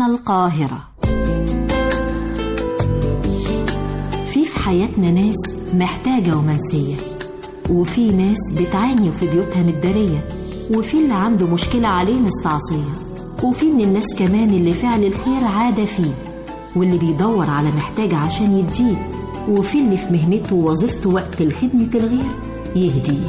القاهرة في في حياتنا ناس محتاجة ومنسية وفي ناس بتعاني في بيوتها متدارية وفي اللي عنده مشكلة عليه مستعصية وفي من الناس كمان اللي فعل الخير عادة فيه واللي بيدور على محتاج عشان يديه وفي اللي في مهنته ووظيفته وقت الخدمة الغير يهديه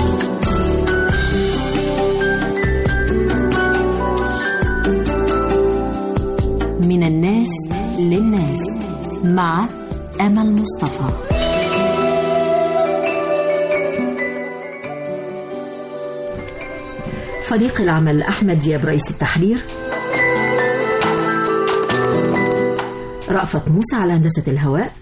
من الناس للناس مع أمل مصطفى فريق العمل أحمد دياب رئيس التحرير رأفت موسى على هندسة الهواء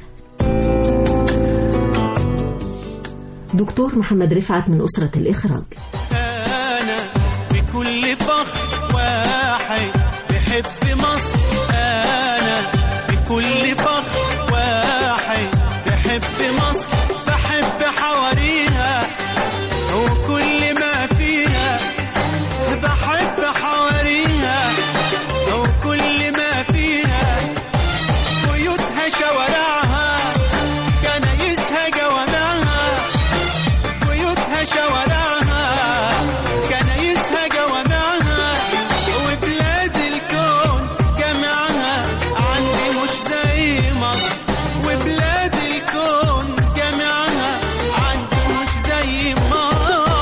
دكتور محمد رفعت من أسرة الإخراج أنا بكل فخر واحد بحب مصر أنا بكل فخر واحد بحب مصر بحب حواريها وكل ما فيها بحب حواريها وكل ما فيها بيوتها شوارعها كنايسها جوامعها بيوتها شوارعها كنايسها جوامعها وبلاد الكون جامعها عندي مش زي مصر وبلاد الكون جامعها عندي مش زي مصر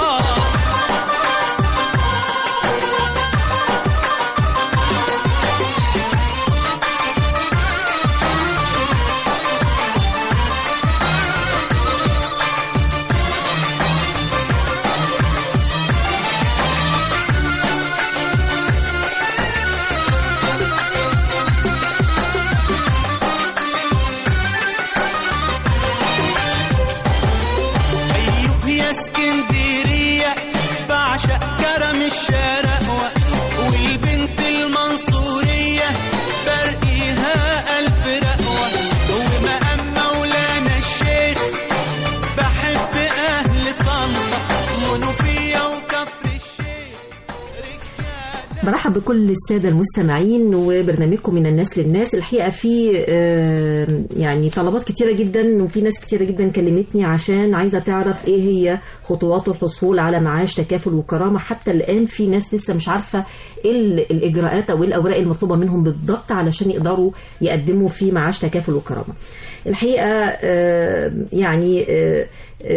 أيوه يا اسكندرية بعشق كرم الشرقوة والبنت المنصورية برقيها ألف رقوة ومقام مولانا الشيخ بحب أهل طنطا منوفية وكفر الشيخ برحب بكل السادة المستمعين وبرنامجكم من الناس للناس الحقيقة في آه، يعني طلبات كتيرة جدا وفي ناس كتيرة جدا كلمتني عشان عايزة تعرف ايه هي خطوات الحصول على معاش تكافل وكرامة حتى الآن في ناس لسه مش عارفة ايه ال- الإجراءات أو ايه الأوراق المطلوبة منهم بالضبط علشان يقدروا يقدموا في معاش تكافل وكرامة الحقيقة آه، يعني آه،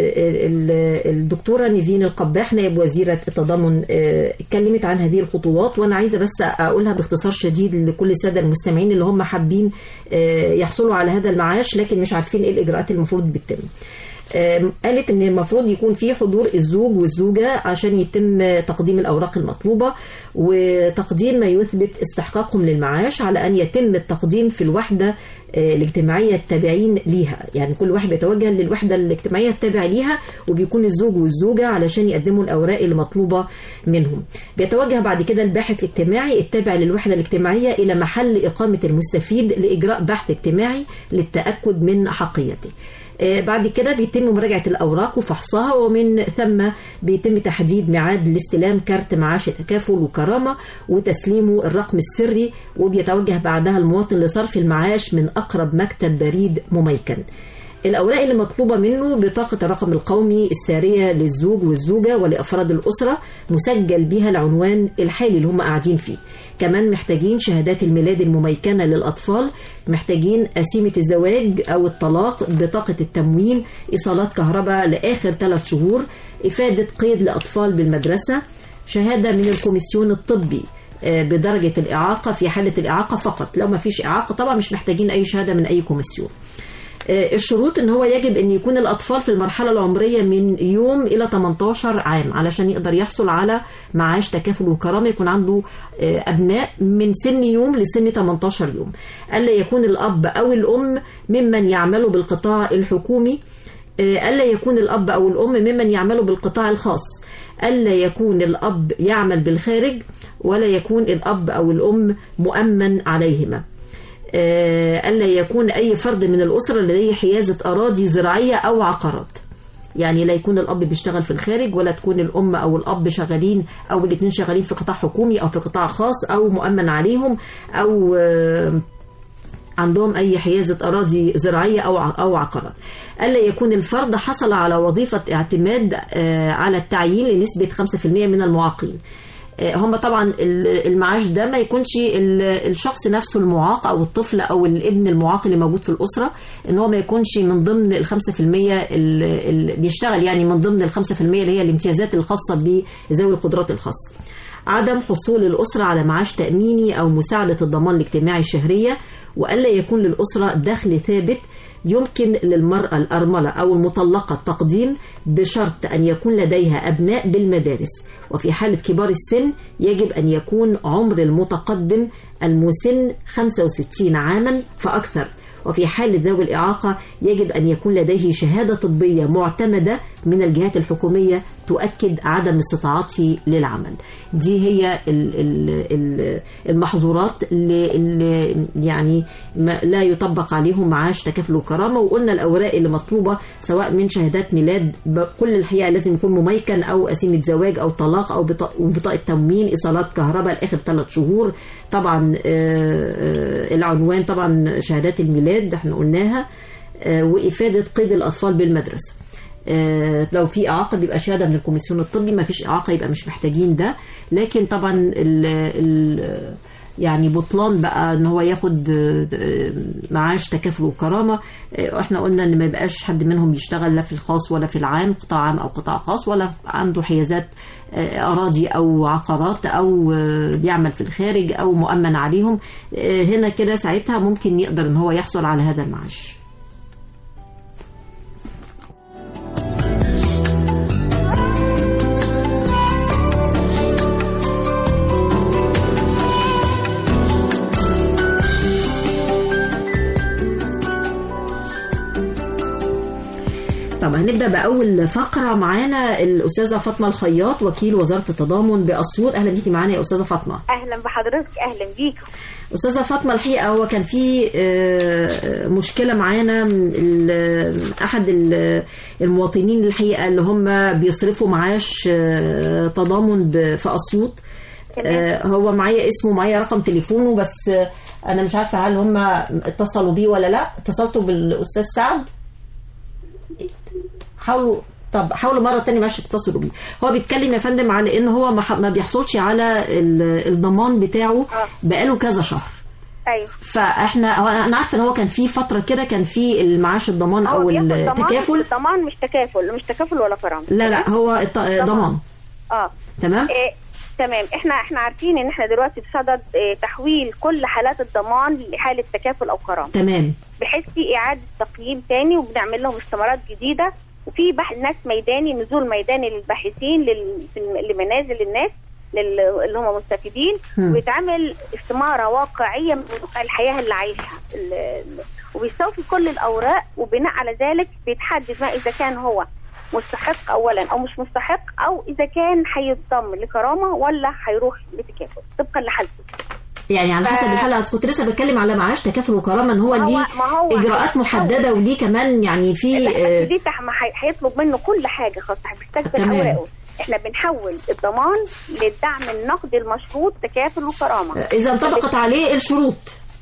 ال- الدكتورة نيفين القباح نائب وزيرة التضامن آه، اتكلمت عن هذه الخطوات وانا عايزة بس اقولها باختصار شديد لكل السادة المستمعين اللي هم حابين آه، يحصلوا على هذا المعاش لكن مش عارفين ايه الاجراءات المفروض بتتم آم، قالت ان المفروض يكون في حضور الزوج والزوجه عشان يتم تقديم الاوراق المطلوبه وتقديم ما يثبت استحقاقهم للمعاش على ان يتم التقديم في الوحده آه، الاجتماعيه التابعين ليها يعني كل واحد بيتوجه للوحده الاجتماعيه التابع ليها وبيكون الزوج والزوجه علشان يقدموا الاوراق المطلوبه منهم بيتوجه بعد كده الباحث الاجتماعي التابع للوحده الاجتماعيه الى محل اقامه المستفيد لاجراء بحث اجتماعي للتاكد من احقيته آه، بعد كده بيتم مراجعة الأوراق وفحصها ومن ثم بيتم تحديد ميعاد لاستلام كارت معاش تكافل وكرامة وتسليمه الرقم السري وبيتوجه بعدها المواطن لصرف المعاش من أقرب مكتب بريد مميكن الأوراق اللي مطلوبة منه بطاقة الرقم القومي السارية للزوج والزوجة ولأفراد الأسرة مسجل بها العنوان الحالي اللي هم قاعدين فيه كمان محتاجين شهادات الميلاد المميكنة للأطفال محتاجين قسيمة الزواج أو الطلاق بطاقة التموين إيصالات كهرباء لآخر ثلاث شهور إفادة قيد لأطفال بالمدرسة شهادة من الكوميسيون الطبي آه، بدرجة الإعاقة في حالة الإعاقة فقط لو ما فيش إعاقة طبعا مش محتاجين أي شهادة من أي كوميسيون آه، الشروط ان هو يجب ان يكون الاطفال في المرحله العمريه من يوم الى 18 عام علشان يقدر يحصل على معاش تكافل وكرامه يكون عنده آه، ابناء من سن يوم لسن 18 يوم الا يكون الاب او الام ممن يعملوا بالقطاع الحكومي آه، الا يكون الاب او الام ممن يعملوا بالقطاع الخاص ألا يكون الأب يعمل بالخارج ولا يكون الأب أو الأم مؤمن عليهما آه، ألا يكون أي فرد من الأسرة لديه حيازة أراضي زراعية أو عقارات يعني لا يكون الاب بيشتغل في الخارج ولا تكون الام او الاب شغالين او الاثنين شغالين في قطاع حكومي او في قطاع خاص او مؤمن عليهم او آه، عندهم أي حيازة أراضي زراعية أو ع- أو عقارات. ألا يكون الفرد حصل على وظيفة اعتماد آه، على التعيين لنسبة 5% من المعاقين. آه، هم طبعا ال- المعاش ده ما يكونش ال- الشخص نفسه المعاق او الطفل او الابن المعاق اللي موجود في الاسره ان هو ما يكونش من ضمن ال 5% اللي بيشتغل يعني من ضمن ال 5% اللي هي الامتيازات الخاصه بذوي القدرات الخاصه. عدم حصول الأسرة على معاش تأميني أو مساعدة الضمان الاجتماعي الشهرية وألا يكون للأسرة دخل ثابت يمكن للمرأة الأرملة أو المطلقة التقديم بشرط أن يكون لديها أبناء بالمدارس وفي حالة كبار السن يجب أن يكون عمر المتقدم المسن 65 عاما فأكثر وفي حالة ذوي الإعاقة يجب أن يكون لديه شهادة طبية معتمدة من الجهات الحكومية تؤكد عدم استطاعته للعمل دي هي ال- ال- ال- المحظورات اللي, اللي يعني ما لا يطبق عليهم معاش تكافل وكرامة وقلنا الأوراق اللي مطلوبة سواء من شهادات ميلاد بكل الحقيقة لازم يكون مميكن أو قسيمة زواج أو طلاق أو بطا- بطاقة تموين إيصالات كهرباء لآخر ثلاث شهور طبعا آه، آه، العنوان طبعا شهادات الميلاد احنا قلناها آه، وإفادة قيد الأطفال بالمدرسة آه، لو في إعاقة بيبقى شهادة من الكوميسيون الطبي ما فيش إعاقة يبقى مش محتاجين ده لكن طبعا ال ال يعني بطلان بقى ان هو ياخد آه، آه، معاش تكافل وكرامه آه، احنا قلنا ان ما يبقاش حد منهم يشتغل لا في الخاص ولا في العام قطاع عام او قطاع خاص ولا عنده حيازات آه، اراضي او عقارات او آه، بيعمل في الخارج او مؤمن عليهم آه، هنا كده ساعتها ممكن يقدر ان هو يحصل على هذا المعاش طب هنبدا باول فقره معانا الاستاذه فاطمه الخياط وكيل وزاره التضامن باسيوط اهلا بيكي معانا يا استاذه فاطمه اهلا بحضرتك اهلا بيكم استاذه فاطمه الحقيقه هو كان في آه، مشكله معانا من ال- احد ال- المواطنين الحقيقه اللي هم بيصرفوا معاش آه، تضامن ب- في اسيوط آه، هو معايا اسمه معايا رقم تليفونه بس آه، انا مش عارفه هل هم اتصلوا بيه ولا لا اتصلتوا بالاستاذ سعد حاولوا طب حاولوا مره تانية معلش تتصلوا بيه هو بيتكلم يا فندم على ان هو ما ح- ما بيحصلش على ال- الضمان بتاعه آه. بقاله كذا شهر ايوه فاحنا هو انا عارفه ان هو كان في فتره كده كان في المعاش الضمان هو او بياخد ضمان التكافل بس ضمان مش تكافل مش تكافل ولا كرامه لا لا هو الت- ضمان اه تمام إيه تمام احنا احنا عارفين ان احنا دلوقتي بصدد إيه تحويل كل حالات الضمان لحاله تكافل او كرامه تمام بحيث في اعاده تقييم تاني وبنعمل لهم استمارات جديده وفي بح... ناس ميداني نزول ميداني للباحثين لل... في الم- لمنازل الناس لل... اللي هم مستفيدين هم. وبيتعمل استماره واقعيه من واقع الحياه اللي عايشها ال... ال- وبيستوفي كل الاوراق وبناء على ذلك بيتحدد ما اذا كان هو مستحق اولا او مش مستحق او اذا كان هيتضم لكرامه ولا هيروح لتكافل طبقا لحالته يعني على حسب ف- الحلقه كنت لسه بتكلم على معاش تكافل وكرامه ان هو ما هو- ليه ما هو اجراءات هو- محدده وليه كمان يعني في بس آه، دي تح- ما هي- هيطلب منه كل حاجه خاصه هيستقبل تمام. اوراقه احنا بنحول الضمان للدعم النقدي المشروط تكافل وكرامه اذا انطبقت عليه الشروط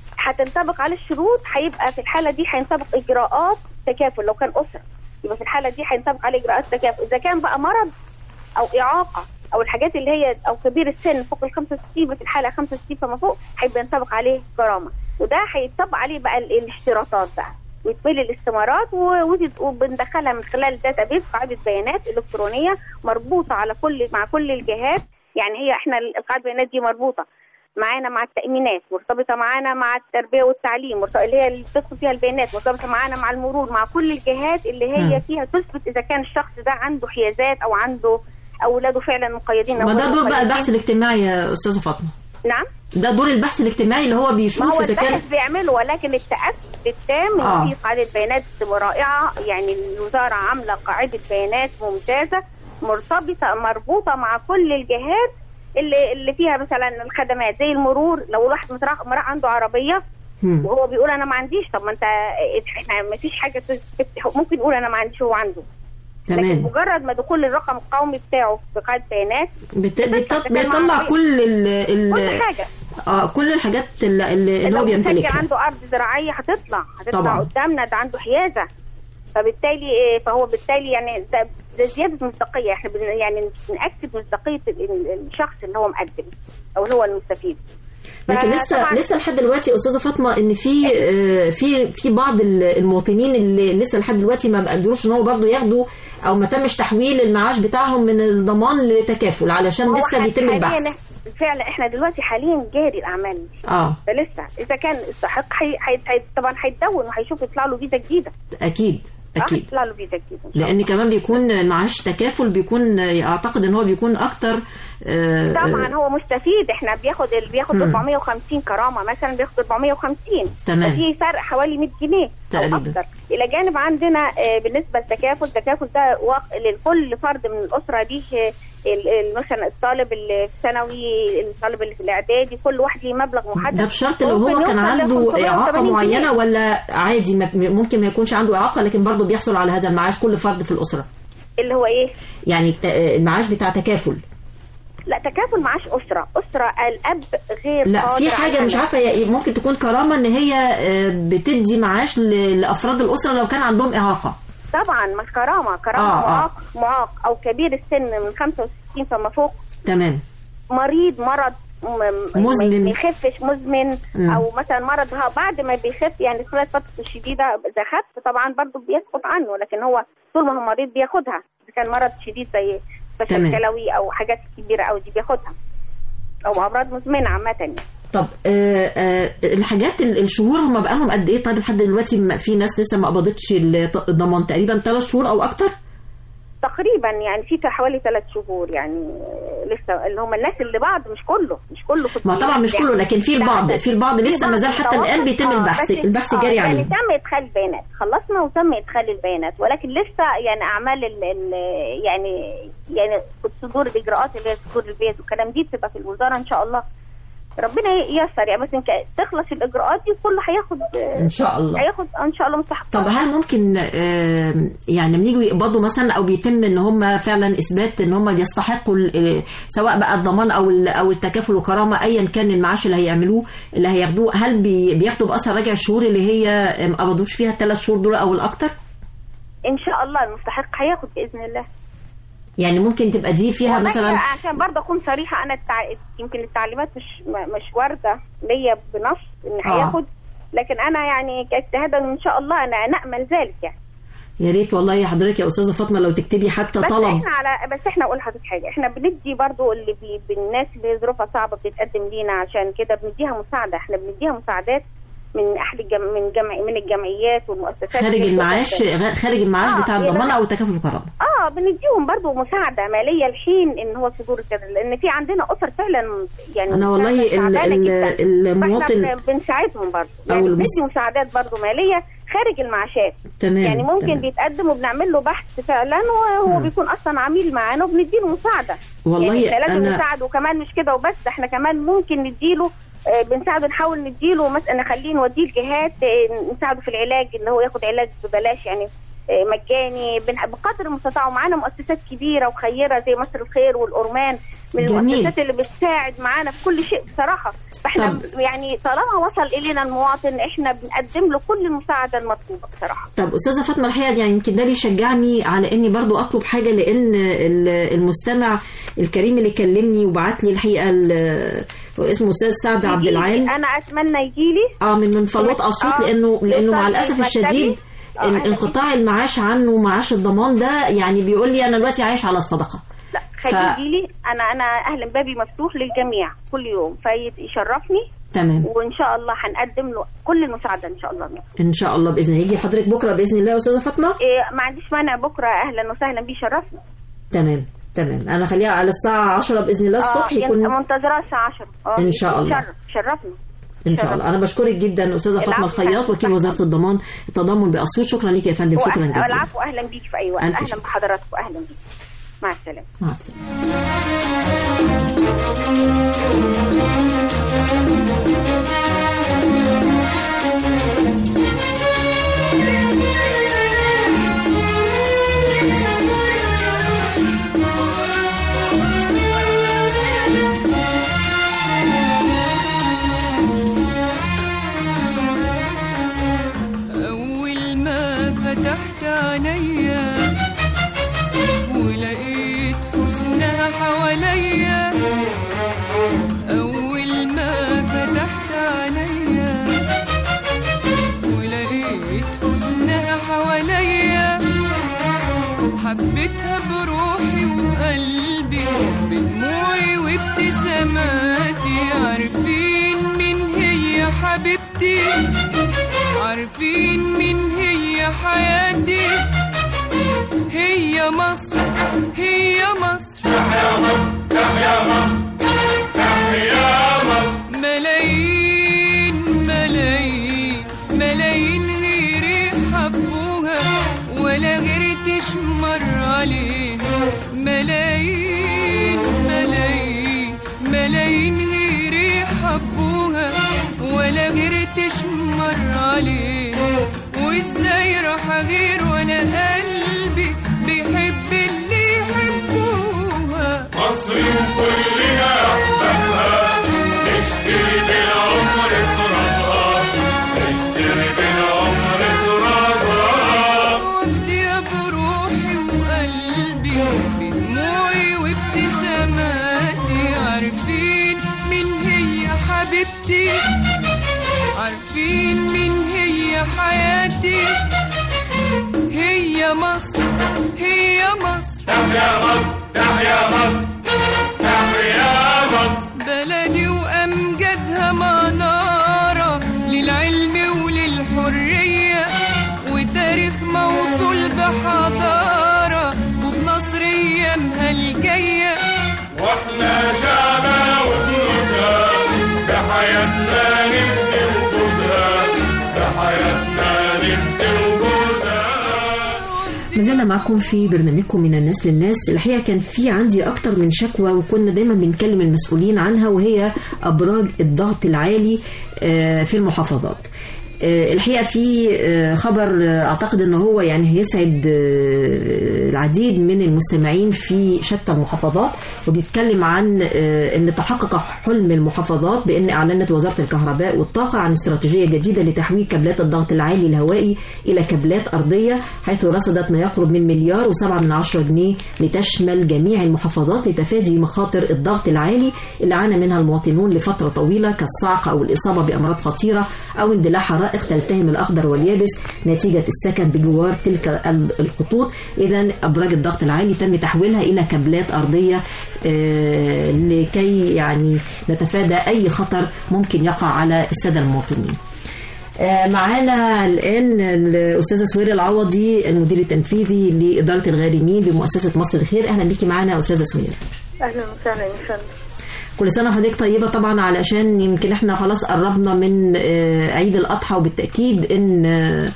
هتنطبق على الشروط هيبقى في الحاله دي هينطبق اجراءات تكافل لو كان اسره يبقى في الحاله دي هينطبق عليه اجراءات تكافل اذا كان بقى مرض او اعاقه او الحاجات اللي هي او كبير السن فوق ال 65 يبقى في الحاله 65 فما فوق هيبقى ينطبق عليه كرامه وده هيطبق عليه بقى ال- الاشتراطات بقى ويتملي الاستمارات و- وتت- وبندخلها من خلال داتا بيس قاعده بيانات الكترونيه مربوطه على كل مع كل الجهات يعني هي احنا ال- القاعده البيانات دي مربوطه معانا مع التأمينات مرتبطة معانا مع التربية والتعليم مرتبطة اللي هي اللي بتدخل فيها البيانات مرتبطة معانا مع المرور مع كل الجهات اللي هي مم. فيها تثبت إذا كان الشخص ده عنده حيازات أو عنده أولاده فعلا مقيدين أو ما ده غير دور بقى مقيدين. البحث الاجتماجتماعي يا استاذه فاطمه نعم ده دور البحث الاجتماعي اللي هو ما بيشوف هو اذا كان البحث بيعمله ولكن التأكد التام آه. إن في قاعدة بيانات رائعة يعني الوزارة عاملة قاعدة بيانات ممتازة مرتبطة مربوطة مع كل الجهات اللي اللي فيها مثلا الخدمات زي المرور لو واحد متراح مرا عنده عربية هم. وهو بيقول انا ما عنديش طب ما انت احنا ما فيش حاجه تثبت ممكن يقول انا ما عنديش هو عنده تمام. لكن مجرد ما دخول الرقم القومي بتاعه في قاعده بيانات بت... بت... بتفتح بيطلع معرفية. كل ال... ال... كل حاجه اه كل الحاجات اللي, اللي لو هو مسجل بيمتلكها عنده ارض زراعيه هتطلع هتطلع طبعاً. قدامنا ده عنده حيازه فبالتالي إيه، فهو بالتالي يعني ده, ده زياده مصداقيه احنا بن يعني بنأكد مصداقيه ال- ال- الشخص اللي هو مقدم او اللي هو المستفيد لكن لسه فطبعاً- لسه لحد دلوقتي استاذه فاطمه ان في آه، في في بعض ال- المواطنين اللي لسه لحد دلوقتي ما قدروش ان هو برضه ياخدوا او ما تمش تحويل المعاش بتاعهم من الضمان لتكافل علشان هو لسه بيتم حالياً البحث إح- فعلا احنا دلوقتي حاليا جاري الاعمال دي اه فلسه اذا كان استحق حي... حي... حي... طبعا هيتدون وهيشوف يطلع له فيزا جديده اكيد آه، اكيد يطلع له فيزا جديده إن شاء لان كمان بيكون معاش تكافل بيكون آه، اعتقد ان هو بيكون اكتر آه، طبعا هو مستفيد احنا بياخد اللي بياخد مم. 450 كرامه مثلا بياخد 450 تمام. ففي فرق حوالي 100 جنيه او تقريباً. اكتر الى جانب عندنا آه، بالنسبه للتكافل التكافل ده واق- لكل فرد من الاسره ليه آه، ال- ال- مثلا الطالب اللي في ثانوي الطالب اللي في الاعدادي كل واحد ليه مبلغ محدد ده بشرط لو ممكن هو كان يوصل ل عنده 580 اعاقه جنيه. معينه ولا عادي ما- ممكن ما يكونش عنده اعاقه لكن برضه بيحصل على هذا المعاش كل فرد في الاسره اللي هو ايه يعني الت- المعاش بتاع تكافل لا تكافل معاش اسره اسره الاب غير لا في قادر حاجه على مش عارفه هي ممكن تكون كرامه ان هي آه، بتدي معاش ل- لافراد الاسره لو كان عندهم اعاقه طبعا ما كرامه كرامه آه، آه. معاق معاق او كبير السن من 65 فما فوق تمام مريض مرض م- م- مزمن. ما يخفش مزمن مم. او مثلا مرض ها بعد ما بيخف يعني خلال فتره الشديده اذا خف طبعا برضه بيسقط عنه لكن هو طول ما هو مريض بياخدها اذا كان مرض شديد زي فشل تمام. كلوي او حاجات كبيره قوي دي بياخدها او امراض مزمنه عامه يعني. طب آه آه الحاجات ال- الشهور هم بقالهم قد ايه طيب لحد دلوقتي ما- في ناس لسه ما قبضتش الط- الضمان تقريبا ثلاث شهور او اكتر تقريبا يعني في حوالي ثلاث شهور يعني لسه اللي هم الناس اللي بعض مش كله مش كله في ما طبعا مش كله لكن في لا، البعض في البعض لسه ما زال حتى متواصل. الان بيتم آه، البحث بس- البحث آه، جاري يعني عليه تم ادخال البيانات خلصنا وتم ادخال البيانات ولكن لسه يعني اعمال ال ال يعني يعني صدور الاجراءات اللي هي صدور البيت والكلام دي بتبقى في الوزاره ان شاء الله ربنا ييسر يعني بس إن كا- تخلص الاجراءات دي كله هياخد ان شاء الله هياخد ان شاء الله مستحق طب هل ممكن آه، يعني لما يجوا يقبضوا مثلا او بيتم ان هم فعلا اثبات ان هم بيستحقوا ال- سواء بقى الضمان او ال- او التكافل وكرامه ايا كان المعاش اللي هيعملوه اللي هياخدوه هل بي- بياخدوا باثر راجع الشهور اللي هي ما قبضوش فيها الثلاث شهور دول او الاكتر؟ ان شاء الله المستحق هياخد باذن الله يعني ممكن تبقى دي فيها والله مثلا عشان برضه اكون صريحه انا التع... يمكن التعليمات مش م- مش وارده ليا بنص ان آه. هياخد لكن انا يعني كاجتهادا ان شاء الله انا نامل ذلك يعني يا ريت والله يا حضرتك يا استاذه فاطمه لو تكتبي حتى بس طلب احنا على بس احنا اقول لحضرتك حاجه احنا بندي برضو اللي بي... بالناس اللي ظروفها صعبه بتتقدم لينا عشان كده بنديها مساعده احنا بنديها مساعدات من احد الجم... من جمع... من الجمعيات والمؤسسات خارج اللي المعاش بتقدم. غ- خارج المعاش آه، بتاع يعني الضمان لا. او التكافل والكرامه اه بنديهم برضو مساعده ماليه لحين ان هو صدور كده لان في عندنا اسر فعلا يعني أنا والله ال- تعبانة ال- جداً. المواطن- فاحنا بن- بنساعدهم برضو أو يعني المس- بندي مساعدات برضو ماليه خارج المعاشات تمام يعني ممكن تمام. بيتقدم وبنعمل له بحث فعلا وهو مم. بيكون اصلا عميل معانا وبنديله مساعده والله يعني إحنا لازم أنا- نساعده وكمان مش كده وبس ده احنا كمان ممكن نديله آه، بنساعده نحاول نديله مثلا نخليه نوديه الجهات آه، نساعده في العلاج ان هو ياخد علاج ببلاش يعني آه، مجاني بن- بقدر المستطاع ومعانا مؤسسات كبيره وخيره زي مصر الخير والأورمان من جميل. المؤسسات اللي بتساعد معانا في كل شيء بصراحه فاحنا طب. يعني طالما وصل الينا المواطن احنا بنقدم له كل المساعده المطلوبه بصراحه طب استاذه فاطمه الحقيقه يعني يمكن ده بيشجعني على اني برضو اطلب حاجه لان ال- المستمع الكريم اللي كلمني وبعت لي الحقيقه ال- هو اسمه استاذ سعد عبد يجيلي. العال انا اتمنى يجي لي اه من من فلوط آه، اسيوط لانه لانه مع يوصل الاسف لمكتبي. الشديد آه، ال- أهلا انقطاع المعاش عنه معاش الضمان ده يعني بيقول لي انا دلوقتي عايش على الصدقه لا خليه يجي لي انا انا اهلا بابي مفتوح للجميع كل يوم فيشرفني تمام وان شاء الله هنقدم له كل المساعده ان شاء الله ان شاء الله باذن الله يجي حضرتك بكره باذن الله يا استاذه فاطمه إيه ما عنديش مانع بكره اهلا وسهلا بيه شرفنا تمام تمام انا خليها على الساعه 10 باذن الله الصبح يعني يكون منتظراه الساعه 10 اه إن شاء الله. شرف شرفنا ان شاء الله انا بشكرك جدا استاذه فاطمه العفو، الخياط العفو. وكيل وزاره الضمان التضامن باسيوط شكرا لك يا فندم شكرا وأهلا- جزيلا العفو اهلا بيك في اي وقت ألف اهلا شكر. بحضراتكم اهلا بيك مع السلامه مع السلامه حبيتها بروحي وقلبي بدموعي وابتساماتي عارفين مين هي حبيبتي عارفين مين هي حياتي هي مصر هي مصر ملايين ملايين ملايين غيري حبوها ولا غيرتش مر عليها ملايين ملايين ملايين غيري حبوها ولا غيرتش مر عليها وازاي راح اغير وانا قلبي بيحب اللي يحبوها مصر وكلنا أحبابها نشتري بالعمر ترابها نشتري بالعمر ترابها وديها بروحي وقلبي بدموعي وابتساماتي عارفين مين هي حبيبتي عارفين مين هي حياتي هي مصر هي مصر تحيا مصر تحيا مصر تحيا مصر بلدي وأمجدها منارة للعلم وللحرية وتاريخ موصول بحضارة وبنصر أيامها الجاية واحنا شعبنا وجنودها بحياتنا نبني وجودها بحياتنا نبني وجودها ما زلنا معكم في برنامجكم من الناس للناس الحقيقه كان في عندي اكتر من شكوى وكنا دايما بنكلم المسؤولين عنها وهي ابراج الضغط العالي آه، في المحافظات آه، الحقيقه في آه، خبر آه، اعتقد ان هو يعني هيسعد آه، العديد من المستمعين في شتى المحافظات وبيتكلم عن آه، ان تحقق حلم المحافظات بان اعلنت وزاره الكهرباء والطاقه عن استراتيجيه جديده لتحويل كابلات الضغط العالي الهوائي الى كابلات ارضيه حيث رصدت ما يقرب من مليار وسبعة من عشرة جنيه لتشمل جميع المحافظات لتفادي مخاطر الضغط العالي اللي عانى منها المواطنون لفتره طويله كالصعق او الاصابه بامراض خطيره او اندلاع حرائق تلتهم الاخضر واليابس نتيجه السكن بجوار تلك ال- الخطوط اذا ابراج الضغط العالي تم تحويلها الى كابلات ارضيه آه، لكي يعني نتفادى اي خطر ممكن يقع على الساده المواطنين آه، معانا الآن الأستاذة سويرة العوضي المدير التنفيذي لإدارة الغارمين بمؤسسة مصر الخير أهلا بيكي معانا أستاذة سويرة اهلا وسهلا يا فندم كل سنة وحضرتك طيبة طبعا علشان يمكن احنا خلاص قربنا من آه، عيد الأضحى وبالتأكيد إن آه،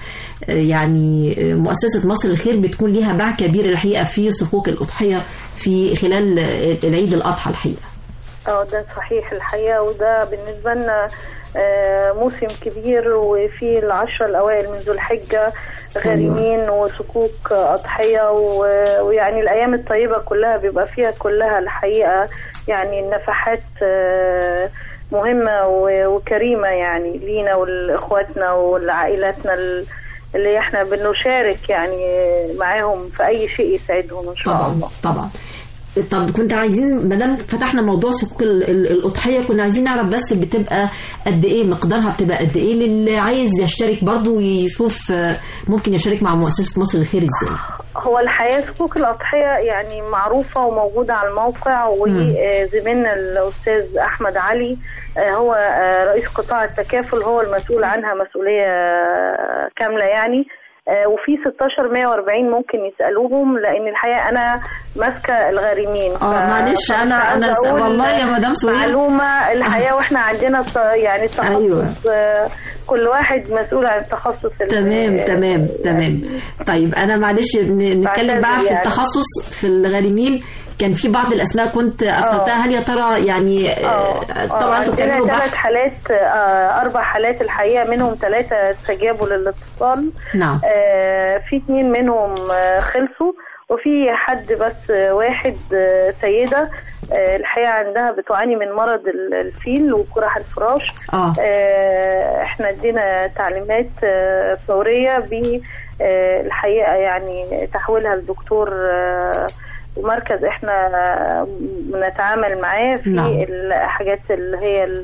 يعني آه، مؤسسة مصر الخير بتكون ليها باع كبير الحقيقة في صكوك الأضحية في خلال آه، العيد الأضحى الحقيقة اه ده صحيح الحقيقة وده بالنسبة لنا آه، موسم كبير وفي العشرة الأوائل من ذو الحجة غارمين وصكوك أضحية و- ويعني الأيام الطيبة كلها بيبقى فيها كلها الحقيقة يعني النفحات آه، مهمة و- وكريمة يعني لينا ولإخواتنا ولعائلاتنا ال- اللي احنا بنشارك يعني معاهم في أي شيء يسعدهم إن شاء طبعا الله طبعا طب كنت عايزين ما دام فتحنا موضوع صكوك ال- ال- الاضحيه كنا عايزين نعرف بس بتبقى قد ايه مقدارها بتبقى قد ايه للي عايز يشترك برضه ويشوف آه، ممكن يشارك مع مؤسسه مصر الخير ازاي هو الحقيقة صكوك الأضحية يعني معروفة وموجودة على الموقع وزميلنا الأستاذ أحمد علي آه، هو آه، رئيس قطاع التكافل هو المسؤول عنها مسؤولية آه، كاملة يعني آه، وفي 16 140 ممكن يسألوهم لأن الحقيقة أنا ماسكة الغارمين ف- اه معلش فكنت انا عايزة انا أقول والله يا مدام سهير معلومة الحقيقة واحنا عندنا ت- يعني تخصص أيوة. آه، كل واحد مسؤول عن التخصص ال- تمام تمام تمام طيب انا معلش ن- نتكلم بقى في يعني. التخصص في الغارمين كان في بعض الاسماء كنت ارسلتها هل يا ترى يعني آه، طبعا انتوا عندنا بتعملوا ثلاث بحث حالات آه، اربع حالات الحقيقه منهم ثلاثه استجابوا للاتصال نعم آه، في اثنين منهم آه، خلصوا وفي حد بس آه، واحد آه، سيده آه، الحقيقه عندها بتعاني من مرض ال- الفيل وقرح الفراش اه آه، احنا ادينا تعليمات آه، فوريه ب آه، الحقيقه يعني تحويلها لدكتور آه، ومركز احنا آه، بنتعامل معاه في نعم. الحاجات اللي هي ال-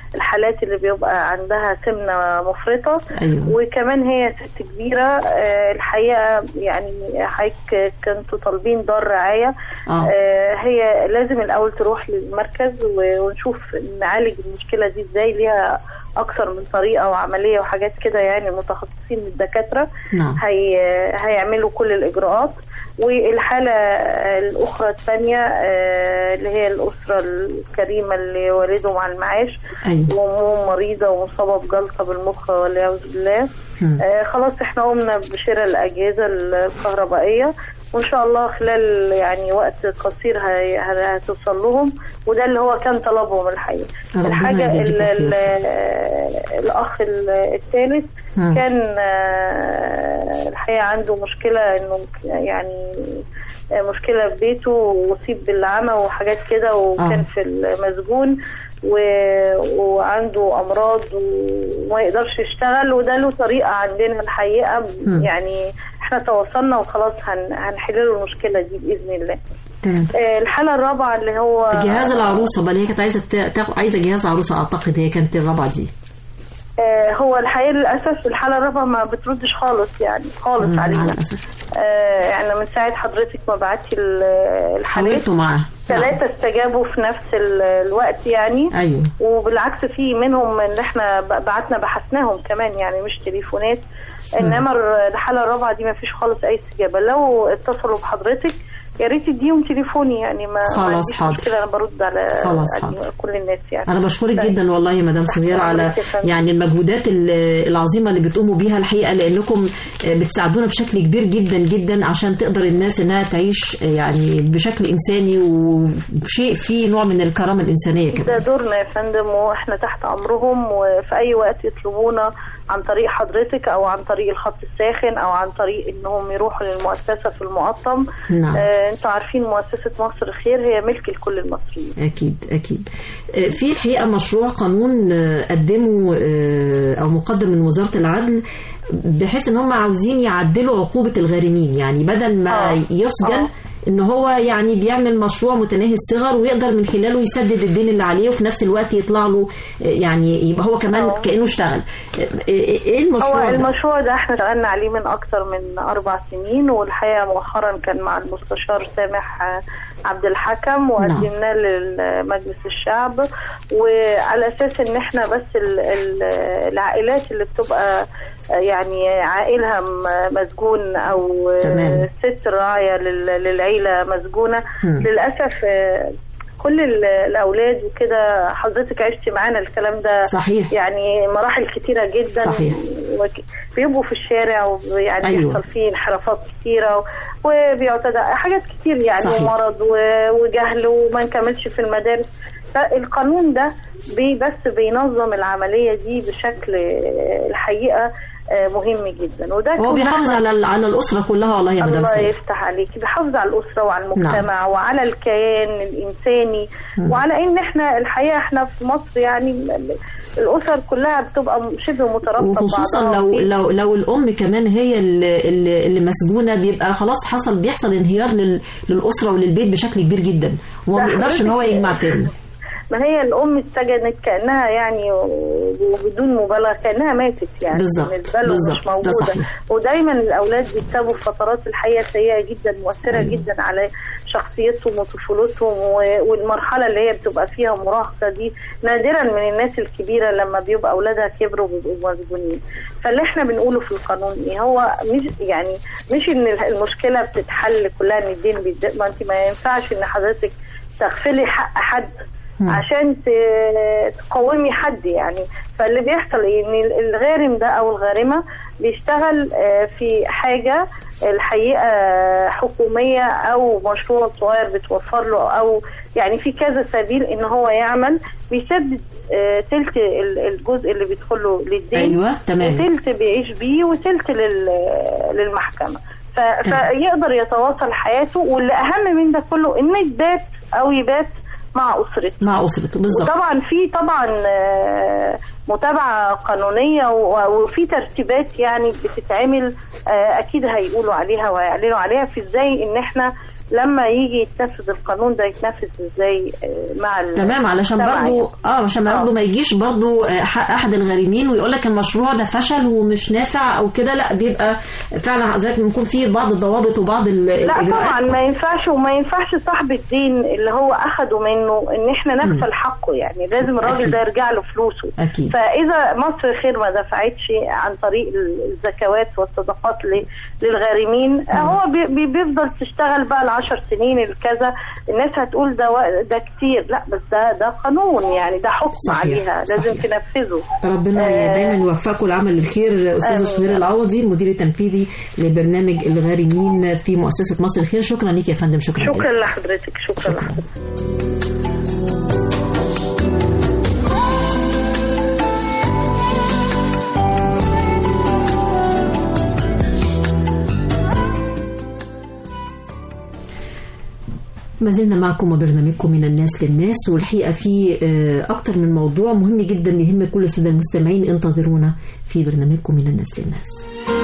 الحالات اللي بيبقى عندها سمنه مفرطه أيوة. وكمان هي ست كبيره آه، الحقيقه يعني حضرتك كنتوا طالبين دار رعايه آه. آه، هي لازم الاول تروح للمركز و- ونشوف نعالج المشكله دي ازاي ليها اكثر من طريقه وعمليه وحاجات كده يعني متخصصين من الدكاتره نعم. هي هيعملوا كل الاجراءات والحاله الاخرى الثانيه آه، اللي هي الاسره الكريمه اللي والدهم على المعاش أيوة. وامهم مريضه ومصابه بجلطه بالمخ والعياذ بالله مم. آه، خلاص احنا قمنا بشراء الاجهزه الكهربائيه وان شاء الله خلال يعني وقت قصير هي- هي- هتوصل لهم وده اللي هو كان طلبهم الحقيقه ربنا الحاجه يجازيكم ال- خير. ال- الاخ ال- الثالث مم. كان آه، الحقيقه عنده مشكله انه يعني آه، مشكله في بيته واصيب بالعمى وحاجات كده وكان آه. في المسجون و- وعنده امراض وما يقدرش يشتغل وده له طريقه عندنا الحقيقه مم. يعني احنا تواصلنا وخلاص هن هنحل له المشكله دي باذن الله تمام آه، الحاله الرابعه اللي هو جهاز العروسه بل هي كانت عايزه تا- تاخد عايزه جهاز عروسه اعتقد هي كانت الرابعه دي آه، هو الحقيقه للاسف الحاله الرابعه ما بتردش خالص يعني خالص مم، مع علينا الاسف آه، يعني من ساعه حضرتك ما بعتي ال- الحالات حاولتوا معاه ثلاثه استجابوا في نفس ال- الوقت يعني ايوه وبالعكس في منهم ان احنا ب- بعتنا بحثناهم كمان يعني مش تليفونات انما الحاله الرابعه دي ما فيش خالص اي استجابه لو اتصلوا بحضرتك يا ريت تديهم تليفوني يعني ما ما خلاص، عنديش حاضر. مشكله انا برد على خلاص، على حاضر. كل الناس يعني انا بشكرك طيب. جدا والله يا مدام سهير على حضرتك يا فندم. يعني المجهودات ال- العظيمه اللي بتقوموا بيها الحقيقه لانكم بتساعدونا بشكل كبير جدا جدا عشان تقدر الناس انها تعيش يعني بشكل انساني وشيء فيه نوع من الكرامه الانسانيه ده كمان دورنا يا فندم واحنا تحت امرهم وفي اي وقت يطلبونا عن طريق حضرتك او عن طريق الخط الساخن او عن طريق انهم يروحوا للمؤسسه في المقطم نعم. آه انتوا عارفين مؤسسه مصر خير هي ملك لكل المصريين اكيد اكيد آه، في الحقيقه مشروع قانون آه، قدمه آه، او مقدم من وزاره العدل بحيث ان هم عاوزين يعدلوا عقوبه الغارمين يعني بدل ما آه. يسجن آه. ان هو يعني بيعمل مشروع متناهي الصغر ويقدر من خلاله يسدد الدين اللي عليه وفي نفس الوقت يطلع له آه، يعني يبقى هو كمان آه. كانه اشتغل آه، آه، ايه هو المشروع ده؟ المشروع ده احنا اشتغلنا عليه من اكثر من اربع سنين والحقيقه مؤخرا كان مع المستشار سامح آه، عبد الحكم وقدمناه لمجلس الشعب وعلى اساس ان احنا بس ال- ال- العائلات اللي بتبقى آه، يعني عائلها م- مسجون او آه، تمام. ست راعيه لل- للعيله مسجونه مم. للاسف آه، كل ال- الاولاد وكده حضرتك عشتي معانا الكلام ده صحيح. يعني مراحل كتيره جدا صحيح. وك- بيبقوا في الشارع ويعني أيوة. أيوة. بيحصل فيه انحرافات كتيره و- وبيعتدى حاجات كتير يعني صحيح. ومرض و- وجهل وما نكملش في المدارس فالقانون ده بي بس بينظم العمليه دي بشكل آه، الحقيقه آه، مهم جدا وده هو كنا بيحافظ إحنا- على ال- على الاسره كلها والله يا مدام الله سهير يفتح عليك بيحافظ على الأسرة وعلى المجتمع نعم. وعلى الكيان الإنساني مم. وعلى إن إحنا الحقيقة إحنا في مصر يعني ال- ال- الأسر كلها بتبقى شبه مترابطة وخصوصا ببعضها. لو في- لو لو الام كمان هي اللي, اللي اللي مسجونه بيبقى خلاص حصل بيحصل انهيار لل- للاسره وللبيت بشكل كبير جدا وما ده بيقدرش ان هو حضرتك- يجمع تاني ما هي الأم اتسجنت كأنها يعني وبدون مبالغة كأنها ماتت يعني بالظبط، بالنسبة له بالظبط، مش ده موجودة صحيح. ودايما الأولاد بيتسابوا في فترات الحياة سيئة جدا مؤثرة جدا على شخصيتهم وطفولتهم و- والمرحلة اللي هي بتبقى فيها مراهقة دي نادرا من الناس الكبيرة لما بيبقى أولادها كبروا وبيبقوا مسجونين فاللي احنا بنقوله في القانون ايه هو مش يعني مش ان المشكلة بتتحل كلها ان الدين بيد... ما انت ما ينفعش ان حضرتك تغفلي حق حد مم. عشان ت- تقومي حد يعني فاللي بيحصل ايه ان الغارم ده او الغارمه بيشتغل آه، في حاجه الحقيقه حكوميه او مشروع صغير بتوفر له او يعني في كذا سبيل ان هو يعمل بيسدد آه، تلت ال- الجزء اللي بيدخل له للدين أيوة، تمام. وتلت بيعيش بيه وتلت لل- للمحكمه ف- تمام. فيقدر يتواصل حياته واللي اهم من ده كله انه يبات او يبات مع اسرته مع اسرته بالظبط وطبعا في طبعا آه، متابعه قانونيه و- وفي ترتيبات يعني بتتعمل آه، اكيد هيقولوا عليها وهيعلنوا عليها في ازاي ان احنا لما يجي يتنفذ القانون ده يتنفذ ازاي آه، مع ال- تمام علشان المجتمع برضو يعني. اه عشان برضو ما يجيش برضو آه، حق احد الغارمين ويقول لك المشروع ده فشل ومش نافع او كده لا بيبقى فعلا حضرتك بيكون فيه بعض الضوابط وبعض ال- لا الاجراءات طبعا ما ينفعش وما ينفعش صاحب الدين اللي هو اخده منه ان احنا نغفل حقه يعني لازم الراجل أكيد. ده يرجع له فلوسه أكيد. فاذا مصر خير ما دفعتش عن طريق الزكوات والصدقات ل- للغارمين هو بي- بي- بيفضل تشتغل بقى العشر سنين الكذا الناس هتقول ده و- ده كتير لا بس ده ده قانون يعني ده حكم صحيح، عليها لازم صحيح. تنفذه ربنا آه، دايما يوفقكم العمل الخير استاذ آمين. سهير العوضي المدير التنفيذي لبرنامج الغارمين في مؤسسه مصر الخير شكرا ليك يا فندم شكرا, شكرا جزيلا. لحضرتك شكرا لحضرتك ما زلنا معكم وبرنامجكم من الناس للناس والحقيقه في آه، اكتر من موضوع مهم جدا يهم كل الساده المستمعين انتظرونا في برنامجكم من الناس للناس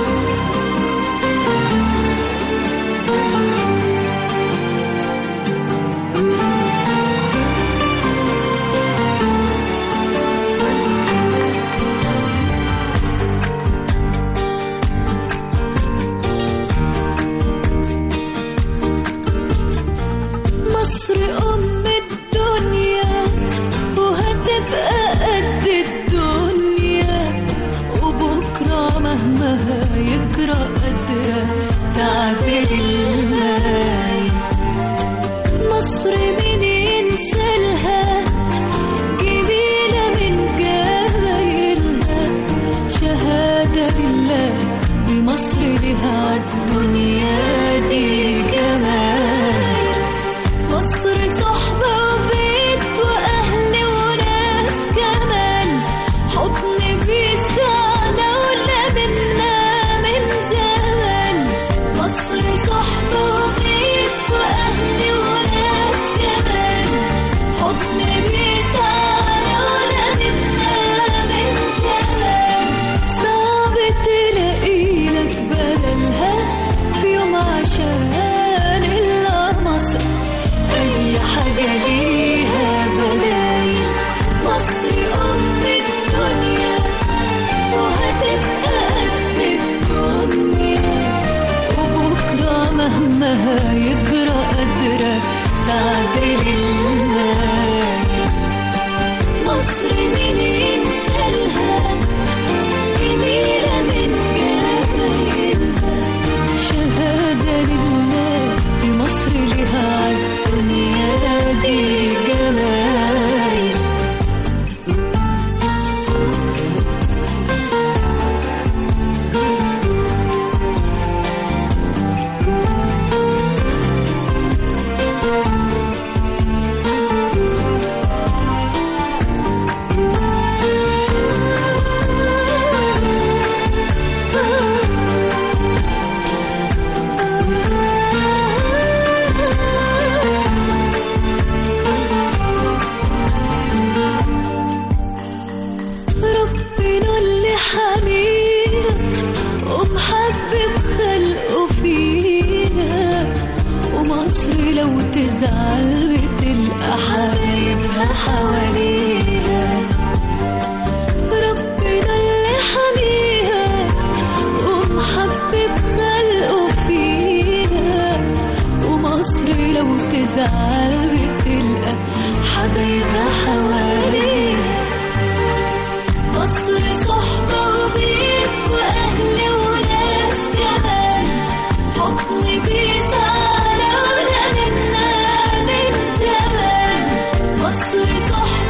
مصر أم الدنيا وهتبقى قد الدنيا وبكرة مهما هيجرى قادرة تعدل الماي مصر مين ينسالها جميلة من جمايلها شهادة لله دي مصر لها عالدنيا دي جمال مصر صحبة وبيت وأهل وناس كمان حضن بيسعنا ولا منا من زمان مصر صحبة وبيت وأهل وناس كمان حضن بيسعنا ولا منا من زمان صعب تلاقي لك بدلها في يوم عشان إلا مصر أي حاجة ليها بدايل مصر أم الدنيا وهتبقى قد الدنيا وبكرة مهما هيجرى قادرة تعدل المال مصر مين ينسالها جميلة من جمايلها شهادة لله دي مصر لها عالدنيا دي جمال ربنا اللي حمينا ومحبب خلقه فينا ومصر لو تزعل بتلقى حبايبها حواليها ربنا اللي حميها ومحبب خلقه فينا ومصر لو تزعل بتلقى حبايبها حواليها مصر صحبة وبيت وأهل وناس كمان حضن بيسعنا ولا منا من زمان مصر صحبة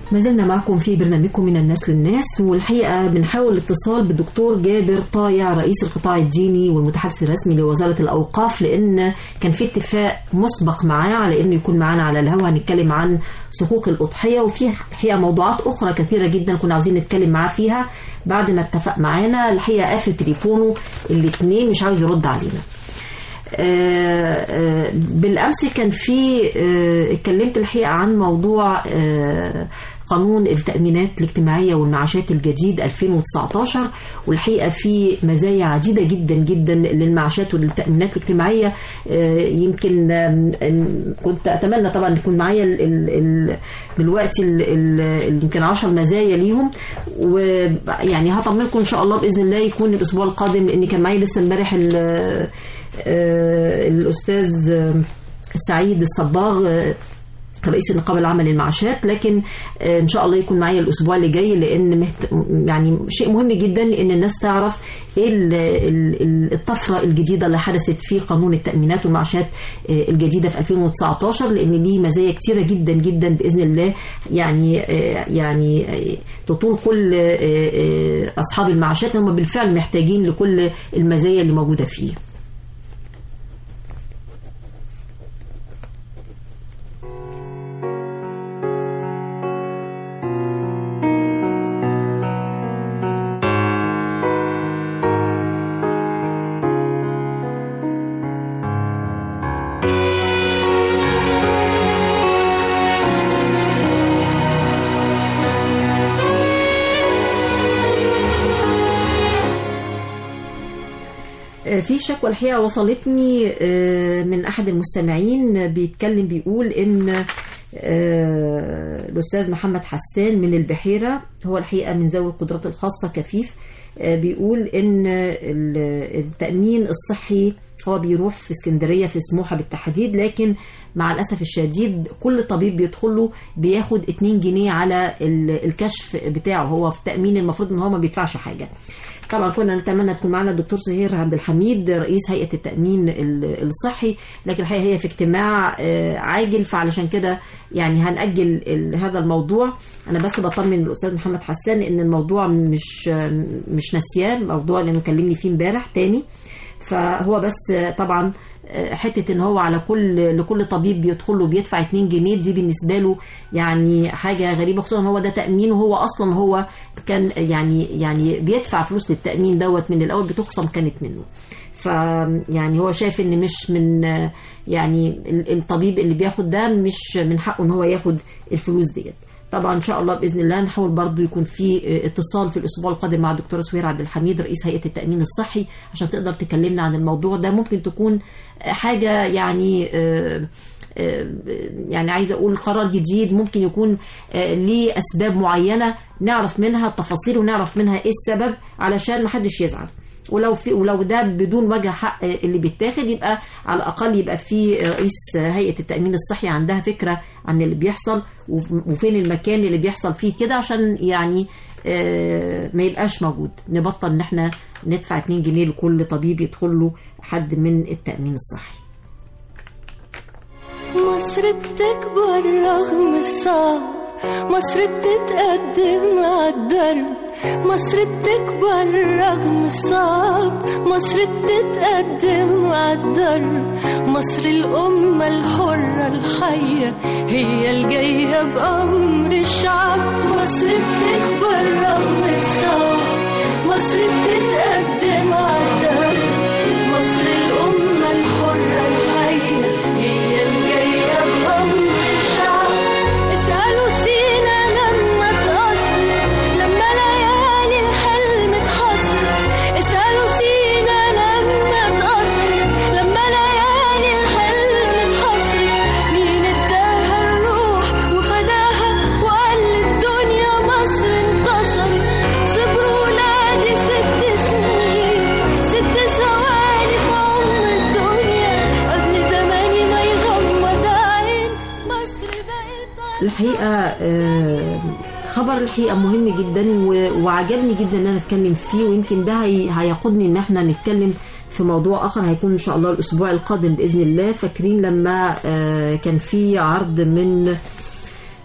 ما زلنا معكم في برنامجكم من الناس للناس والحقيقة بنحاول الاتصال بالدكتور جابر طايع رئيس القطاع الديني والمتحدث الرسمي لوزارة الأوقاف لأن كان في اتفاق مسبق معاه على إنه يكون معانا على الهواء هنتكلم عن صكوك الأضحية وفي الحقيقة موضوعات أخرى كثيرة جدا كنا عاوزين نتكلم معاه فيها بعد ما اتفق معانا الحقيقة قافل تليفونه الاثنين مش عاوز يرد علينا آه، آه، بالامس كان في آه، اتكلمت الحقيقه عن موضوع آه، قانون التأمينات الاجتماعية والمعاشات الجديد 2019 والحقيقة في مزايا عديدة جدا جدا للمعاشات والتأمينات الاجتماعية آه، يمكن آم، آم، كنت أتمنى طبعا يكون معايا ال- ال- ال- دلوقتي ال- ال- ال- يمكن 10 مزايا ليهم ويعني هطمنكم إن شاء الله بإذن الله يكون الأسبوع القادم لأن كان معايا لسه امبارح ال- آه، الأستاذ آه، سعيد الصباغ آه، رئيس النقابه العامه للمعاشات لكن آه، ان شاء الله يكون معايا الاسبوع اللي جاي لان مهت... يعني شيء مهم جدا ان الناس تعرف ايه ال- ال- ال- الطفره الجديده اللي حدثت في قانون التامينات والمعاشات آه، الجديده في 2019 لان ليه مزايا كتيره جدا جدا باذن الله يعني آه، يعني آه، تطول كل آه، آه، اصحاب المعاشات هم بالفعل محتاجين لكل المزايا اللي موجوده فيه آه، في شكوى الحقيقه وصلتني آه، من احد المستمعين بيتكلم بيقول ان آه، الاستاذ محمد حسان من البحيره هو الحقيقه من ذوي القدرات الخاصه كفيف آه، بيقول ان ال- التامين الصحي هو بيروح في اسكندريه في سموحه بالتحديد لكن مع الاسف الشديد كل طبيب بيدخل له بياخد 2 جنيه على ال- الكشف بتاعه هو في التامين المفروض ان هو ما بيدفعش حاجه طبعا كنا نتمنى تكون معنا الدكتور سهير عبد الحميد رئيس هيئه التامين ال- الصحي لكن الحقيقه هي في اجتماع آه، عاجل فعلشان كده يعني هنأجل ال- هذا الموضوع انا بس بطمن الاستاذ محمد حسان ان الموضوع مش آه، مش نسيان الموضوع اللي مكلمني فيه امبارح تاني فهو بس آه، طبعا آه، حته ان هو على كل لكل طبيب بيدخل له بيدفع 2 جنيه دي بالنسبه له يعني حاجه غريبه خصوصا هو ده تامين وهو اصلا هو كان يعني يعني بيدفع فلوس للتامين دوت من الاول بتخصم كانت منه ف يعني هو شايف ان مش من آه، يعني ال- الطبيب اللي بياخد ده مش من حقه ان هو ياخد الفلوس ديت طبعا ان شاء الله باذن الله نحاول برضو يكون في آه، اتصال في الاسبوع القادم مع الدكتوره سهير عبد الحميد رئيس هيئه التامين الصحي عشان تقدر تكلمنا عن الموضوع ده ممكن تكون آه، حاجه يعني آه، آه، يعني عايزه اقول قرار جديد ممكن يكون آه، ليه اسباب معينه نعرف منها التفاصيل ونعرف منها ايه السبب علشان ما حدش يزعل ولو في ولو ده بدون وجه حق اللي بيتاخد يبقى على الاقل يبقى في رئيس هيئه التامين الصحي عندها فكره عن اللي بيحصل وف- وفين المكان اللي بيحصل فيه كده عشان يعني آه، ما يبقاش موجود نبطل ان احنا ندفع 2 جنيه لكل طبيب يدخل له حد من التامين الصحي مصر بتكبر رغم الصعب مصر بتتقدم مع الدرب مصر بتكبر رغم الصعب مصر بتتقدم مع الدرب مصر الأمة الحرة الحية هي الجاية بأمر الشعب مصر بتكبر رغم الصعب مصر بتتقدم مع الدرب مصر الأمة الحرة الحية هي الجاية بأمر الشعب اسألوا سينا لما اتأثر لما ليالي الحلم اتحصر اسألوا سينا لما اتأثر لما ليالي الحلم اتحصر مين اداها الروح وفداها وقال للدنيا مصر انتصرت صبروا ولادي ست سنين ست ثواني في عمر الدنيا قبل زماني ما يغمض عين مصر بقت الحقيقه آه، خبر الحقيقه مهم جدا و- وعجبني جدا ان انا اتكلم فيه ويمكن ده هي- هيقودني ان احنا نتكلم في موضوع اخر هيكون ان شاء الله الاسبوع القادم باذن الله فاكرين لما آه، كان في عرض من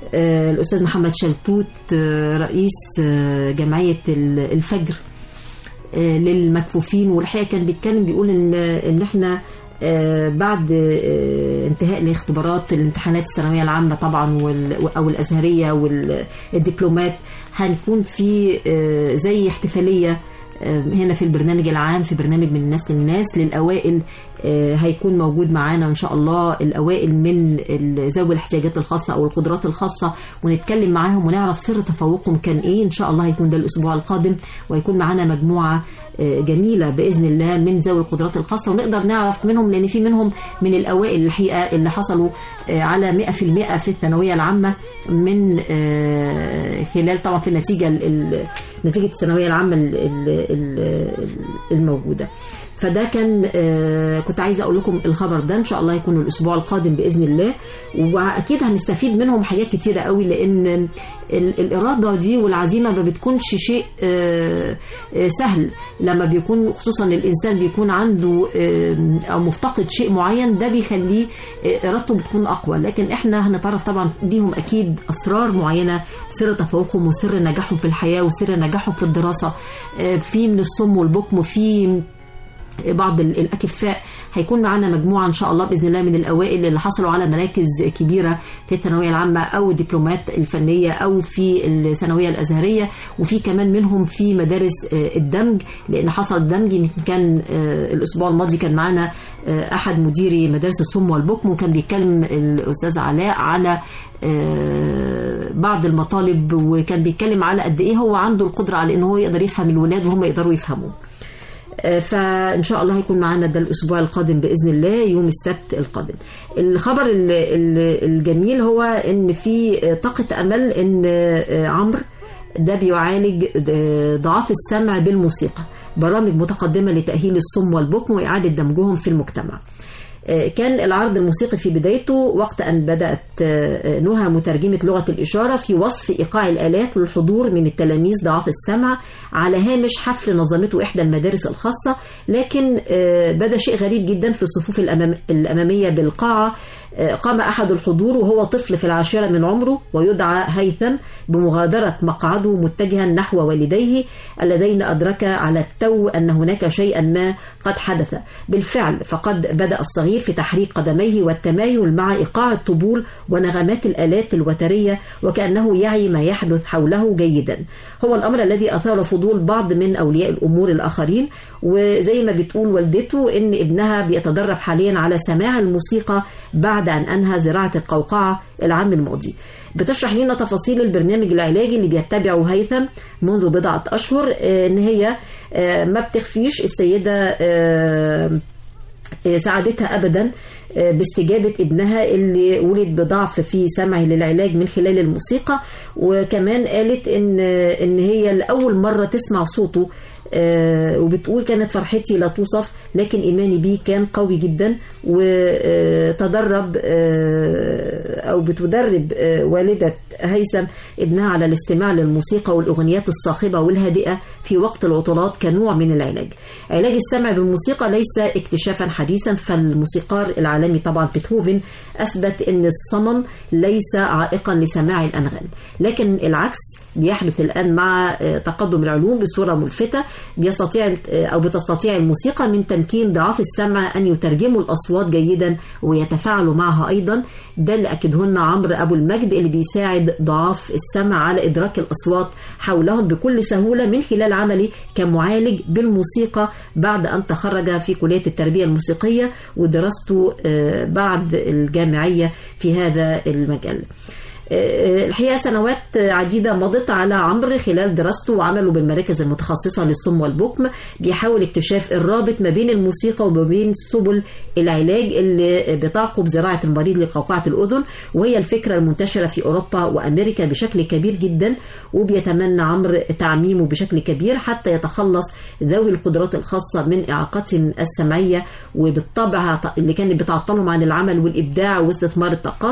آه، الأستاذ محمد شلتوت آه، رئيس آه، جمعية ال- الفجر آه، للمكفوفين والحقيقه كان بيتكلم بيقول ان ان احنا آه، بعد آه، انتهاء الاختبارات الامتحانات الثانويه العامه طبعا وال- او الازهريه والدبلومات هنكون في آه، زي احتفاليه آه، هنا في البرنامج العام في برنامج من الناس للناس للاوائل آه، هيكون موجود معانا ان شاء الله الاوائل من ال- ذوي الاحتياجات الخاصه او القدرات الخاصه ونتكلم معاهم ونعرف سر تفوقهم كان ايه ان شاء الله هيكون ده الاسبوع القادم وهيكون معانا مجموعه آه، جميله باذن الله من ذوي القدرات الخاصه ونقدر نعرف منهم لان في منهم من الاوائل الحقيقه اللي حصلوا آه، على 100% في الثانويه العامه من آه، خلال طبعا في النتيجه ال- ال- نتيجه الثانويه العامه ال- ال- ال- الموجوده فده كان آه، كنت عايزه اقول لكم الخبر ده ان شاء الله يكون الاسبوع القادم باذن الله واكيد هنستفيد منهم حاجات كتيره قوي لان ال- الاراده دي والعزيمه ما بتكونش شيء آه، آه، سهل لما بيكون خصوصا الانسان بيكون عنده آه، او مفتقد شيء معين ده بيخليه آه، ارادته بتكون اقوى لكن احنا هنتعرف طبعا ليهم اكيد اسرار معينه سر تفوقهم وسر نجاحهم في الحياه وسر نجاحهم في الدراسه آه، في من الصم والبكم وفي بعض ال- الاكفاء هيكون معانا مجموعه ان شاء الله باذن الله من الاوائل اللي حصلوا على مراكز كبيره في الثانويه العامه او الدبلومات الفنيه او في الثانويه الازهريه وفي كمان منهم في مدارس آه، الدمج لان حصل دمج يمكن كان آه، الاسبوع الماضي كان معانا آه، احد مديري مدارس الصم والبكم وكان بيتكلم الاستاذ علاء على آه، بعض المطالب وكان بيتكلم على قد ايه هو عنده القدره على ان هو يقدر يفهم الولاد وهم يقدروا يفهموه آه، فان شاء الله هيكون معانا ده الاسبوع القادم باذن الله يوم السبت القادم الخبر ال- ال- الجميل هو ان في آه، طاقه امل ان آه، عمرو ده بيعالج آه، ضعاف السمع بالموسيقى برامج متقدمه لتاهيل الصم والبكم واعاده دمجهم في المجتمع آه، كان العرض الموسيقي في بدايته وقت أن بدأت آه، نهى مترجمة لغة الإشارة في وصف إيقاع الآلات للحضور من التلاميذ ضعاف السمع على هامش حفل نظمته إحدى المدارس الخاصة لكن آه، بدا شيء غريب جدا في الصفوف الأمام- الأمامية بالقاعة آه، قام أحد الحضور وهو طفل في العاشرة من عمره ويدعى هيثم بمغادرة مقعده متجها نحو والديه اللذين أدركا على التو أن هناك شيئا ما قد حدث بالفعل فقد بدأ الصغير في تحريك قدميه والتمايل مع إيقاع الطبول ونغمات الآلات الوترية وكأنه يعي ما يحدث حوله جيدا هو الأمر الذي أثار فضول بعض من أولياء الأمور الآخرين وزي ما بتقول والدته إن ابنها بيتدرب حاليا على سماع الموسيقى بعد أن أنهى زراعة القوقعة العام الماضي بتشرح لنا تفاصيل البرنامج العلاجي اللي بيتبعه هيثم منذ بضعة أشهر آه، إن هي آه، ما بتخفيش السيدة آه، آه، سعادتها ابدا آه، باستجابه ابنها اللي ولد بضعف في سمعه للعلاج من خلال الموسيقى وكمان قالت ان ان هي لاول مره تسمع صوته آه، وبتقول كانت فرحتي لا توصف لكن ايماني بيه كان قوي جدا وتدرب او بتدرب آه، والده هيثم ابنها على الاستماع للموسيقى والاغنيات الصاخبه والهادئه في وقت العطلات كنوع من العلاج. علاج السمع بالموسيقى ليس اكتشافا حديثا فالموسيقار العالمي طبعا بيتهوفن اثبت ان الصمم ليس عائقا لسماع الانغام، لكن العكس بيحدث الان مع آه، تقدم العلوم بصوره ملفته بيستطيع آه، او بتستطيع الموسيقى من تمكين ضعاف السمع ان يترجموا الاصوات جيدا ويتفاعلوا معها ايضا ده اللي اكده لنا عمرو ابو المجد اللي بيساعد ضعاف السمع على ادراك الاصوات حولهم بكل سهوله من خلال عمله كمعالج بالموسيقى بعد ان تخرج في كليه التربيه الموسيقيه ودراسته آه، بعد الجامعيه في هذا المجال. آه، الحقيقه سنوات عديده مضت على عمرو خلال دراسته وعمله بالمراكز المتخصصه للصم والبكم بيحاول اكتشاف الرابط ما بين الموسيقى وما بين سبل العلاج اللي بتعقب زراعه المريض لقوقعه الاذن وهي الفكره المنتشره في اوروبا وامريكا بشكل كبير جدا وبيتمنى عمرو تعميمه بشكل كبير حتى يتخلص ذوي القدرات الخاصه من اعاقتهم السمعيه وبالطبع اللي كانت بتعطلهم عن العمل والابداع واستثمار الطاقات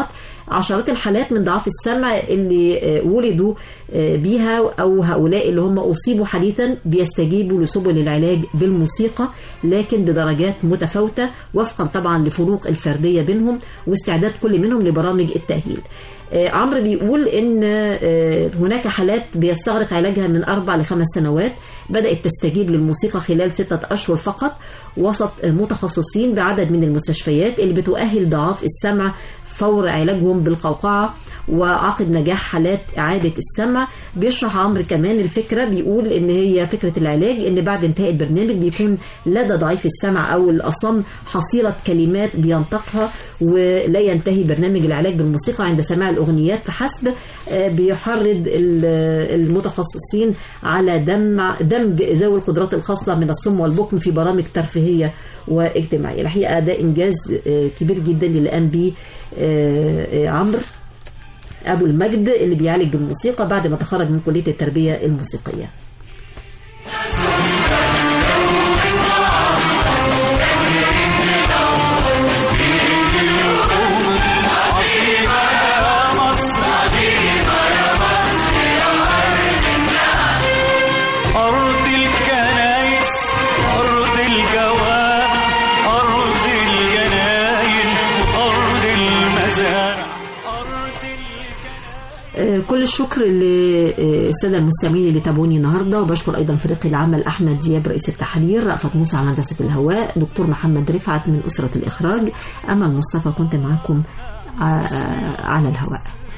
عشرات الحالات من ضعاف السمع اللي آه، ولدوا آه، بيها أو هؤلاء اللي هم أصيبوا حديثا بيستجيبوا لسبل العلاج بالموسيقى لكن بدرجات متفاوتة وفقا طبعا لفروق الفردية بينهم واستعداد كل منهم لبرامج التأهيل آه، عمرو بيقول ان آه، هناك حالات بيستغرق علاجها من اربع لخمس سنوات بدات تستجيب للموسيقى خلال سته اشهر فقط وسط آه، متخصصين بعدد من المستشفيات اللي بتؤهل ضعاف السمع فور علاجهم بالقوقعة وعقب نجاح حالات إعادة السمع بيشرح عمرو كمان الفكرة بيقول إن هي فكرة العلاج إن بعد انتهاء البرنامج بيكون لدى ضعيف السمع أو الأصم حصيلة كلمات بينطقها ولا ينتهي برنامج العلاج بالموسيقى عند سماع الأغنيات فحسب آه، بيحرض ال- المتخصصين على دمع دمج ذوي القدرات الخاصة من الصم والبكم في برامج ترفيهية واجتماعية الحقيقة ده إنجاز آه، كبير جدا اللي قام بيه آه، آه، عمرو أبو المجد اللي بيعالج بالموسيقى بعد ما تخرج من كلية التربية الموسيقية أرض الكنايس أرض الجواب أرض الجناين أرض المزارع أرض آه، كل الشكر للساده المستمعين اللي تابعوني النهارده وبشكر ايضا فريق العمل احمد دياب رئيس التحرير رأفت موسى على هندسه الهواء دكتور محمد رفعت من اسره الاخراج امل مصطفى كنت معاكم ع- على الهواء